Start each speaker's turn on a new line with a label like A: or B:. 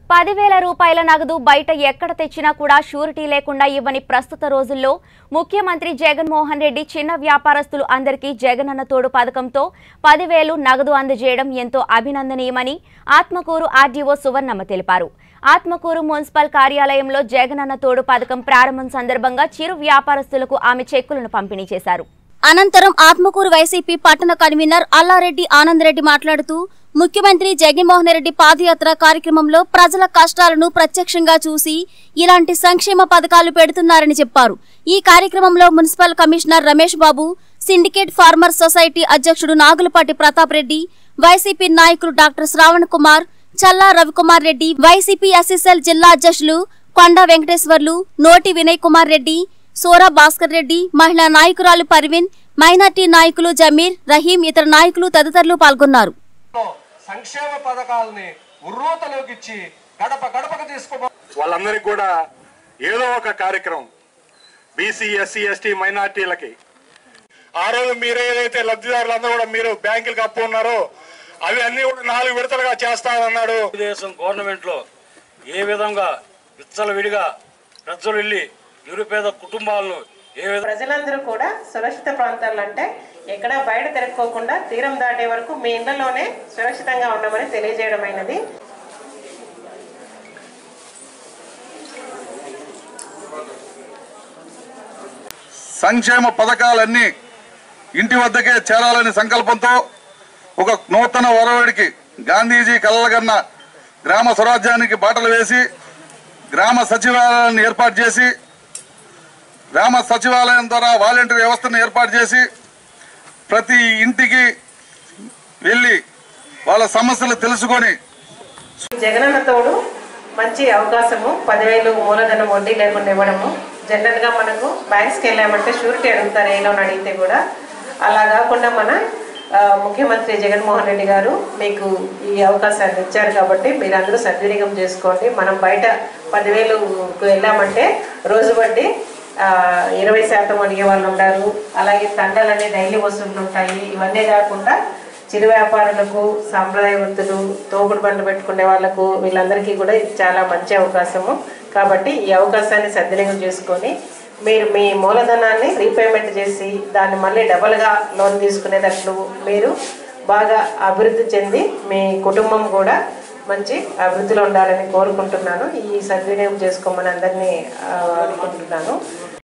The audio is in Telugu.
A: పదివేల రూపాయల నగదు బయట ఎక్కడ తెచ్చినా కూడా షూరిటీ లేకుండా ఇవ్వని ప్రస్తుత రోజుల్లో ముఖ్యమంత్రి జగన్మోహన్ రెడ్డి చిన్న వ్యాపారస్తులు అందరికీ జగనన్న తోడు పథకంతో పదివేలు నగదు అందజేయడం ఎంతో అభినందనీయమని ఆత్మకూరు ఆర్డీఓ సువర్ణమ్మ తెలిపారు ఆత్మకూరు మున్సిపల్ కార్యాలయంలో జగనన్న తోడు పథకం ప్రారంభం సందర్భంగా చిరు వ్యాపారస్తులకు ఆమె చెక్కులను పంపిణీ చేశారు
B: అనంతరం ఆత్మకూరు వైసీపీ పట్టణ కన్వీనర్ అల్లారెడ్డి ఆనందరెడ్డి మాట్లాడుతూ ముఖ్యమంత్రి జగన్మోహన్ రెడ్డి పాదయాత్ర కార్యక్రమంలో ప్రజల కష్టాలను ప్రత్యక్షంగా చూసి ఇలాంటి సంక్షేమ పథకాలు పెడుతున్నారని చెప్పారు ఈ కార్యక్రమంలో municipal commissioner Ramesh Babu syndicate farmer society అధ్యక్షుడు నాగులపాటి ప్రతాప్ రెడ్డి వైసీపీ నాయకులు doctor Shravan Kumar Challa Ravikumar Reddy YCP SSL జిల్లా అధ్యక్షులు కొండా వెంకటేశ్వర్లు నోటి వినయ్ కుమార్ రెడ్డి సోరా భాస్కర్ రెడ్డి మహిళా నాయకురాలు పర్వీన్ మైనార్టీ నాయకులు జమీర్ రహీం ఇతర నాయకులు తదితరులు పాల్గొన్నారు
C: లో సంక్షేమ పథకాలని ఉర్రూతలోకి ఇచ్చి గడప గడపకు తీసుకోబో
D: వాళ్ళందరికీ కూడా ఏదో ఒక కార్యక్రమం బీసీ ఎస్సీ ఎస్టీ మైనార్టీలకి ఆ రోజు మీరు ఏదైతే లబ్ధిదారులందరూ కూడా మీరు బ్యాంకులకు అప్పు ఉన్నారో అవి అన్ని కూడా నాలుగు విడతలుగా చేస్తానన్నాడు
E: తెలుగుదేశం గవర్నమెంట్ లో ఏ విధంగా విచ్చలవిడిగా ప్రజలు వెళ్ళి నిరుపేద కుటుంబాలను ఏ విధంగా
F: ప్రజలందరూ కూడా సురక్షిత ప్రాంతాలు అంటే ఎక్కడ బయట తిరగకోకుండా తీరం దాటే వరకు మీ ఇళ్లలోనే సురక్షితంగా ఉండమని తెలియజేయడమైనది
G: సంక్షేమ పథకాలన్నీ ఇంటి వద్దకే చేరాలనే సంకల్పంతో ఒక నూతన ఒరవడికి గాంధీజీ కలలుగన్న గ్రామ స్వరాజ్యానికి బాటలు వేసి గ్రామ సచివాలయాన్ని ఏర్పాటు చేసి గ్రామ సచివాలయం ద్వారా వాలంటీర్ వ్యవస్థను ఏర్పాటు చేసి ప్రతి ఇంటికి వెళ్ళి వాళ్ళ సమస్యలు తెలుసుకొని
F: జగనన్న తోడు మంచి అవకాశము పదివేలు మూలధనం వడ్డీ లేకుండా ఇవ్వడము జనరల్ గా మనకు బ్యాంక్స్కి వెళ్ళామంటే షూరిటీ అడుగుతారు ఏ లోన్ అడిగితే కూడా అలా కాకుండా మన ఆ, ముఖ్యమంత్రి జగన్మోహన్ రెడ్డి గారు మీకు ఈ అవకాశాన్ని ఇచ్చారు కాబట్టి మీరు అందరూ సద్వినియోగం చేసుకోండి మనం బయట పదివేలు వెళ్ళామంటే రోజు బట్టి ఆ, ఇరవై శాతం అడిగే వాళ్ళు ఉన్నారు అలాగే తండలనే డైలీ వసూళ్లు ఉంటాయి ఇవన్నీ కాకుండా చిరు వ్యాపారులకు సాంప్రదాయ వృత్తులు తోపుడు బండ్లు పెట్టుకునే వాళ్ళకు వీళ్ళందరికీ కూడా ఇది చాలా మంచి అవకాశము కాబట్టి ఈ అవకాశాన్ని సద్వినియోగం చేసుకొని మీరు మీ మూలధనాన్ని రీపేమెంట్ చేసి దాన్ని మళ్ళీ డబల్గా లోన్ తీసుకునేటట్లు మీరు బాగా అభివృద్ధి చెంది మీ కుటుంబం కూడా మంచి అభివృద్ధిలో ఉండాలని కోరుకుంటున్నాను ఈ సద్వినియోగం చేసుకోమని అందరినీ ఆ, అనుకుంటున్నాను